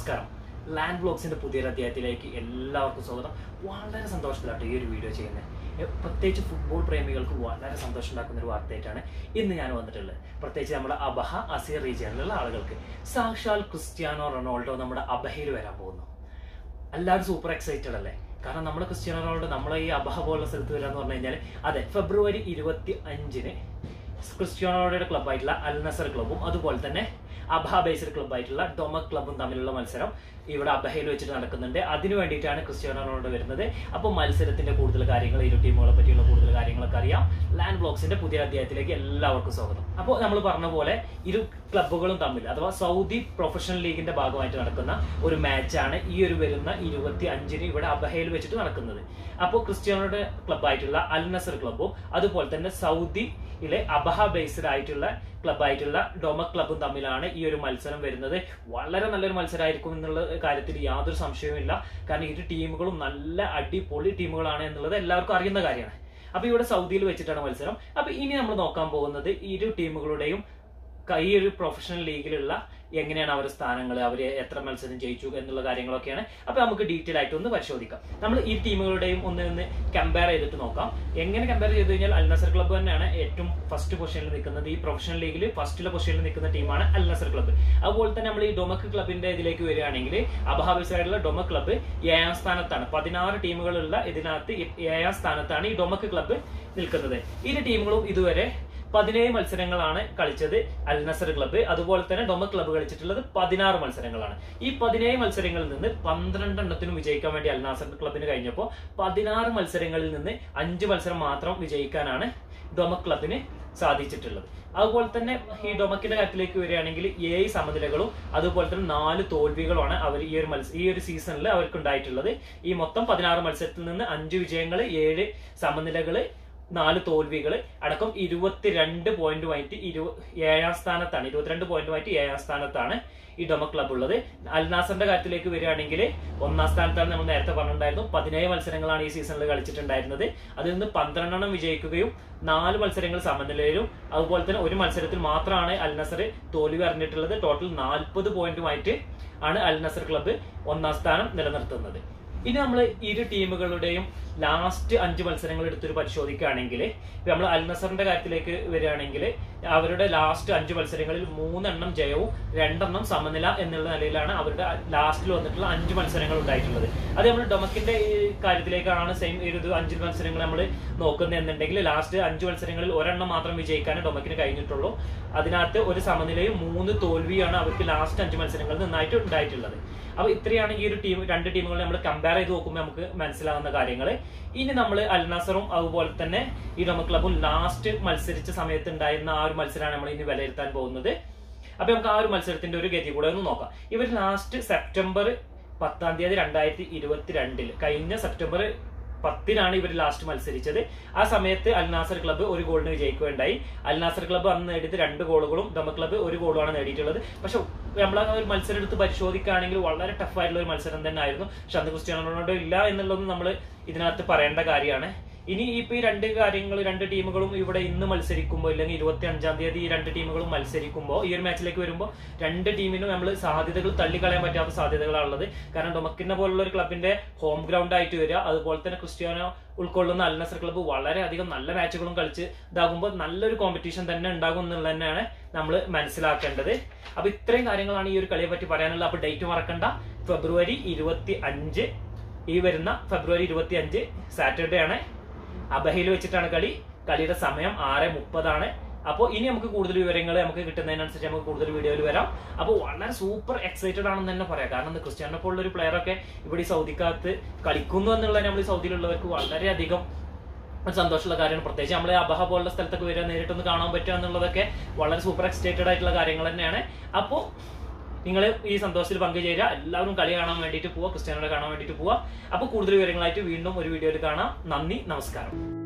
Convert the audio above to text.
നമസ്കാരം ലാൻഡ് ബ്ലോഗ്സിന്റെ പുതിയൊരു അധ്യായത്തിലേക്ക് എല്ലാവർക്കും സ്വാഗതം വളരെ സന്തോഷത്തിലാട്ടോ ഈ ഒരു വീഡിയോ ചെയ്യുന്നത് എ- പ്രത്യേകിച്ച് ഫുട്ബോൾ പ്രേമികൾക്ക് വളരെ സന്തോഷം ഉണ്ടാക്കുന്ന ഒരു വാർത്തയായിട്ടാണ് ഇന്ന് ഞാൻ വന്നിട്ടുള്ളത് പ്രത്യേകിച്ച് നമ്മുടെ അബഹ അസീർ റീജിയനിലുള്ള ആളുകൾക്ക് സാക്ഷാൽ ക്രിസ്ത്യാനോ റൊണാൾഡോ നമ്മുടെ അബഹയിൽ വരാൻ പോകുന്നു എല്ലാവരും സൂപ്പർ എക്സൈറ്റഡ് അല്ലേ കാരണം നമ്മുടെ ക്രിസ്ത്യാനോ റൊണാൾഡോ നമ്മളെ ഈ അബഹ പോലുള്ള സ്ഥലത്ത് വരാന്ന് പറഞ്ഞു കഴിഞ്ഞാൽ അതെ ഫെബ്രുവരി ഇരുപത്തി അഞ്ചിന് ക്രിസ്ത്യാനോ റൊണാൾഡോയുടെ ക്ലബ്ബായിട്ടുള്ള അൽ നസർ ക്ലബ്ബും അതുപോലെ തന്നെ അബഹ ബേസ്ഡ് ക്ലബ്ബായിട്ടുള്ള ഡൊമക് ക്ലബ്ബും തമ്മിലുള്ള മത്സരം ഇവിടെ അബഹയിൽ വെച്ചിട്ട് നടക്കുന്നുണ്ട് അതിനു വേണ്ടിയിട്ടാണ് ക്രിസ്ത്യാനോ റൊണാൾഡോ വരുന്നത് അപ്പോൾ മത്സരത്തിന്റെ കൂടുതൽ കാര്യങ്ങൾ ഇരു ടീമുകളെ പറ്റിയുള്ള കൂടുതൽ കാര്യങ്ങളൊക്കെ അറിയാം ലാൻഡ് ബ്ലോക്സിന്റെ പുതിയ അധ്യായത്തിലേക്ക് എല്ലാവർക്കും സ്വാഗതം അപ്പോൾ നമ്മൾ പറഞ്ഞ പോലെ ഇരു ക്ലബ്ബുകളും തമ്മിൽ അഥവാ സൗദി പ്രൊഫഷണൽ ലീഗിന്റെ ഭാഗമായിട്ട് നടക്കുന്ന ഒരു മാച്ചാണ് ഈ ഒരു വരുന്ന ഇരുപത്തി അഞ്ചിന് ഇവിടെ അബഹയിൽ വെച്ചിട്ട് നടക്കുന്നത് അപ്പോൾ ക്രിസ്ത്യാനോയുടെ ക്ലബ്ബായിട്ടുള്ള അൽ നസർ ക്ലബ്ബും അതുപോലെ തന്നെ സൗദിയിലെ അബഹ ബേസ്ഡ് ആയിട്ടുള്ള ക്ലബ്ബായിട്ടുള്ള ഡൊമക് ക്ലബ്ബും തമ്മിലാണ് ഈ ഒരു മത്സരം വരുന്നത് വളരെ നല്ലൊരു മത്സരമായിരിക്കും എന്നുള്ള കാര്യത്തിൽ യാതൊരു സംശയവുമില്ല കാരണം ഇരു ടീമുകളും നല്ല അടിപൊളി ടീമുകളാണ് എന്നുള്ളത് എല്ലാവർക്കും അറിയുന്ന കാര്യമാണ് അപ്പൊ ഇവിടെ സൗദിയിൽ വെച്ചിട്ടാണ് മത്സരം അപ്പൊ ഇനി നമ്മൾ നോക്കാൻ പോകുന്നത് ഇരു ടീമുകളുടെയും ക- ഈ ഒരു പ്രൊഫഷണൽ ലീഗിലുള്ള എങ്ങനെയാണ് അവരുടെ സ്ഥാനങ്ങൾ അവർ എത്ര മത്സരം ജയിച്ചു എന്നുള്ള കാര്യങ്ങളൊക്കെയാണ് അപ്പൊ നമുക്ക് ഡീറ്റെയിൽ ആയിട്ട് ഒന്ന് പരിശോധിക്കാം നമ്മൾ ഈ ടീമുകളുടെയും ഒന്ന് ഒന്ന് കമ്പയർ ചെയ്തിട്ട് നോക്കാം എങ്ങനെ കമ്പയർ ചെയ്ത് കഴിഞ്ഞാൽ അൽ നസർ ക്ലബ്ബ് തന്നെയാണ് ഏറ്റവും ഫസ്റ്റ് പൊസിഷനിൽ നിൽക്കുന്നത് ഈ പ്രൊഫഷണൽ ലീഗിൽ ഫസ്റ്റിലെ പൊസിഷനിൽ നിൽക്കുന്ന ടീമാണ് അൽ നസർ ക്ലബ്ബ് അതുപോലെ തന്നെ നമ്മൾ ഈ ഡൊമക് ക്ലബിന്റെ ഇതിലേക്ക് വരികയാണെങ്കിൽ അബഹാബിസായിട്ടുള്ള ഡൊമക് ക്ലബ്ബ് ഏഴാം സ്ഥാനത്താണ് പതിനാറ് ടീമുകളുള്ള ഇതിനകത്ത് ഏഴാം സ്ഥാനത്താണ് ഈ ഡൊമക് ക്ലബ്ബ് നിൽക്കുന്നത് ഇരു ടീമുകളും ഇതുവരെ പതിനേഴ് മത്സരങ്ങളാണ് കളിച്ചത് അൽ നസർ ക്ലബ്ബ് അതുപോലെ തന്നെ ഡൊമക് ക്ലബ്ബ് കളിച്ചിട്ടുള്ളത് പതിനാറ് മത്സരങ്ങളാണ് ഈ പതിനേഴ് മത്സരങ്ങളിൽ നിന്ന് പന്ത്രണ്ട് എണ്ണത്തിനും വിജയിക്കാൻ വേണ്ടി അൽ നാസർ ക്ലബിന് കഴിഞ്ഞപ്പോൾ പതിനാറ് മത്സരങ്ങളിൽ നിന്ന് അഞ്ച് മത്സരം മാത്രം വിജയിക്കാനാണ് ഡൊമക് ക്ലബിന് സാധിച്ചിട്ടുള്ളത് അതുപോലെ തന്നെ ഈ ഡൊമക്കിന്റെ കാര്യത്തിലേക്ക് വരികയാണെങ്കിൽ ഏഴ് സമനിലകളും അതുപോലെ തന്നെ നാല് തോൽവികളുമാണ് അവർ ഈ ഒരു മത്സ ഈ ഒരു സീസണിൽ അവർക്ക് ഉണ്ടായിട്ടുള്ളത് ഈ മൊത്തം പതിനാറ് മത്സരത്തിൽ നിന്ന് അഞ്ച് വിജയങ്ങൾ ഏഴ് സമനിലകള് നാല് തോൽവികൾ അടക്കം ഇരുപത്തിരണ്ട് പോയിന്റുമായിട്ട് ഇരു ഏഴാം സ്ഥാനത്താണ് ഇരുപത്തിരണ്ട് പോയിന്റുമായിട്ട് ഏഴാം സ്ഥാനത്താണ് ഈ ഡൊമ ക്ലബ് ഉള്ളത് അൽനാസറിന്റെ കാര്യത്തിലേക്ക് വരികയാണെങ്കിൽ ഒന്നാം സ്ഥാനത്താണ് നമ്മൾ നേരത്തെ പറഞ്ഞിട്ടുണ്ടായിരുന്നു പതിനേഴ് മത്സരങ്ങളാണ് ഈ സീസണിൽ കളിച്ചിട്ടുണ്ടായിരുന്നത് അതിൽ നിന്ന് പന്ത്രണ്ടെണ്ണം വിജയിക്കുകയും നാല് മത്സരങ്ങൾ സമനിലയിലും അതുപോലെ തന്നെ ഒരു മത്സരത്തിൽ മാത്രമാണ് അൽ നസർ തോൽവി അറിഞ്ഞിട്ടുള്ളത് ടോട്ടൽ നാൽപ്പത് പോയിന്റുമായിട്ട് ആണ് അൽ നസർ ക്ലബ്ബ് ഒന്നാം സ്ഥാനം നിലനിർത്തുന്നത് ഇനി നമ്മൾ ഇരു ടീമുകളുടെയും ലാസ്റ്റ് അഞ്ച് മത്സരങ്ങൾ എടുത്തൊരു പരിശോധിക്കുകയാണെങ്കിൽ നമ്മൾ അൽ നസറിന്റെ കാര്യത്തിലേക്ക് വരികയാണെങ്കിൽ അവരുടെ ലാസ്റ്റ് അഞ്ച് മത്സരങ്ങളിൽ മൂന്നെണ്ണം ജയവും രണ്ടെണ്ണം സമനില എന്നുള്ള നിലയിലാണ് അവരുടെ ലാസ്റ്റിൽ വന്നിട്ടുള്ള അഞ്ച് മത്സരങ്ങൾ ഉണ്ടായിട്ടുള്ളത് അത് നമ്മൾ ഡൊമക്കിന്റെ ഈ കാര്യത്തിലേക്കാണ് സെയിം ഒരു ഇത് അഞ്ച് മത്സരങ്ങൾ നമ്മൾ നോക്കുന്നത് എന്നുണ്ടെങ്കിൽ ലാസ്റ്റ് അഞ്ച് മത്സരങ്ങളിൽ ഒരെണ്ണം മാത്രം വിജയിക്കാനേ ഡൊമക്കിന് കഴിഞ്ഞിട്ടുള്ളൂ അതിനകത്ത് ഒരു സമനിലയും മൂന്ന് തോൽവിയാണ് അവർക്ക് ലാസ്റ്റ് അഞ്ച് മത്സരങ്ങളിൽ നിന്നായിട്ട് ഉണ്ടായിട്ടുള്ളത് അപ്പൊ ഇത്രയാണ് ഈ ഒരു ടീം രണ്ട് ടീമുകളെ നമ്മൾ കമ്പയർ ചെയ്ത് നോക്കുമ്പോൾ നമുക്ക് മനസ്സിലാവുന്ന കാര്യങ്ങൾ ഇനി നമ്മൾ അൽനാസറും അതുപോലെ തന്നെ ഈ ഡൊമ ക്ലബും ലാസ്റ്റ് മത്സരിച്ച സമയത്ത് ഉണ്ടായിരുന്ന ആ ഒരു മത്സരമാണ് നമ്മൾ ഇനി വിലയിരുത്താൻ പോകുന്നത് അപ്പൊ നമുക്ക് ആ ഒരു മത്സരത്തിന്റെ ഒരു ഗതി കൂടെ ഒന്ന് നോക്കാം ഇവർ ലാസ്റ്റ് സെപ്റ്റംബർ പത്താം തീയതി രണ്ടായിരത്തി ഇരുപത്തിരണ്ടിൽ കഴിഞ്ഞ സെപ്റ്റംബർ പത്തിനാണ് ഇവർ ലാസ്റ്റ് മത്സരിച്ചത് ആ സമയത്ത് അൽ നാസർ ക്ലബ്ബ് ഒരു ഗോളിന് വിജയിക്കുകയുണ്ടായി അൽ നാസർ ക്ലബ്ബ് അന്ന് നേടിയത് രണ്ട് ഗോളുകളും ഡമ ക്ലബ്ബ് ഒരു ഗോളുമാണ് നേടിയിട്ടുള്ളത് പക്ഷെ നമ്മൾ ആ ഒരു മത്സരം എടുത്ത് പരിശോധിക്കുകയാണെങ്കിൽ വളരെ ടഫ് ആയിട്ടുള്ള ഒരു മത്സരം തന്നെ ആയിരുന്നു പക്ഷെ അന്ന് ക്രിസ്ത്യാനോ റൊണാൾഡോ ഇല്ല എന്നുള്ളതൊന്നും നമ്മൾ ഇതിനകത്ത് പറയേണ്ട കാര്യമാണ് ഇനി ഇപ്പൊ ഈ രണ്ട് കാര്യങ്ങൾ രണ്ട് ടീമുകളും ഇവിടെ ഇന്ന് മത്സരിക്കുമ്പോൾ ഇല്ലെങ്കിൽ ഇരുപത്തി അഞ്ചാം തീയതി ഈ രണ്ട് ടീമുകളും മത്സരിക്കുമ്പോൾ ഈ ഒരു മാച്ചിലേക്ക് വരുമ്പോൾ രണ്ട് ടീമിനും നമ്മൾ സാധ്യതകൾ തള്ളിക്കളയാൻ പറ്റാത്ത സാധ്യതകളാണുള്ളത് കാരണം ഡൊമക്കിനെ പോലുള്ള ഒരു ക്ലബിന്റെ ഹോം ഗ്രൗണ്ട് ആയിട്ട് വരിക അതുപോലെ തന്നെ ക്രിസ്ത്യാനോ ഉൾക്കൊള്ളുന്ന അൽ നസർ ക്ലബ്ബ് വളരെയധികം നല്ല മാച്ചുകളും കളിച്ച് ഇതാകുമ്പോൾ നല്ലൊരു കോമ്പറ്റീഷൻ തന്നെ ഉണ്ടാകും എന്നുള്ളത് തന്നെയാണ് നമ്മൾ മനസ്സിലാക്കേണ്ടത് അപ്പൊ ഇത്രയും കാര്യങ്ങളാണ് ഈ ഒരു കളിയെ പറ്റി പറയാനുള്ളത് അപ്പൊ ഡേറ്റ് മറക്കണ്ട ഫെബ്രുവരി ഇരുപത്തി അഞ്ച് ഈ വരുന്ന ഫെബ്രുവരി ഇരുപത്തി അഞ്ച് സാറ്റർഡേ ആണ് അബഹയിൽ വെച്ചിട്ടാണ് കളി കളിയുടെ സമയം ആറ് മുപ്പതാണ് അപ്പോൾ ഇനി നമുക്ക് കൂടുതൽ വിവരങ്ങൾ നമുക്ക് കിട്ടുന്നതിനനുസരിച്ച് നമുക്ക് കൂടുതൽ വീഡിയോയിൽ വരാം അപ്പോൾ വളരെ സൂപ്പർ എക്സൈറ്റഡ് ആണെന്ന് തന്നെ പറയാം കാരണം എന്താ ക്രിസ്ത്യാനോ പോലുള്ള ഒരു പ്ലെയർ ഒക്കെ ഇവിടെ ഈ സൗദിക്കകത്ത് കളിക്കുന്നു എന്നുള്ളത് നമ്മൾ ഈ സൗദിയിലുള്ളവർക്ക് വളരെയധികം ഒരു സന്തോഷമുള്ള കാര്യമാണ് പ്രത്യേകിച്ച് നമ്മൾ അബഹ പോലുള്ള സ്ഥലത്തൊക്കെ വരിക നേരിട്ടൊന്ന് കാണാൻ പറ്റുക എന്നുള്ളതൊക്കെ വളരെ സൂപ്പർ എക്സൈറ്റഡ് ആയിട്ടുള്ള കാര്യങ്ങൾ തന്നെയാണ് അപ്പോൾ നിങ്ങൾ ഈ സന്തോഷത്തിൽ പങ്കുചേരുക എല്ലാവരും കളി കാണാൻ വേണ്ടിയിട്ട് പോവുക ക്രിസ്ത്യാനോടെ കാണാൻ വേണ്ടിയിട്ട് പോവുക അപ്പോൾ കൂടുതൽ വിവരങ്ങളായിട്ട് വീണ്ടും ഒരു വീഡിയോയിൽ കാണാം നന്ദി നമസ്കാരം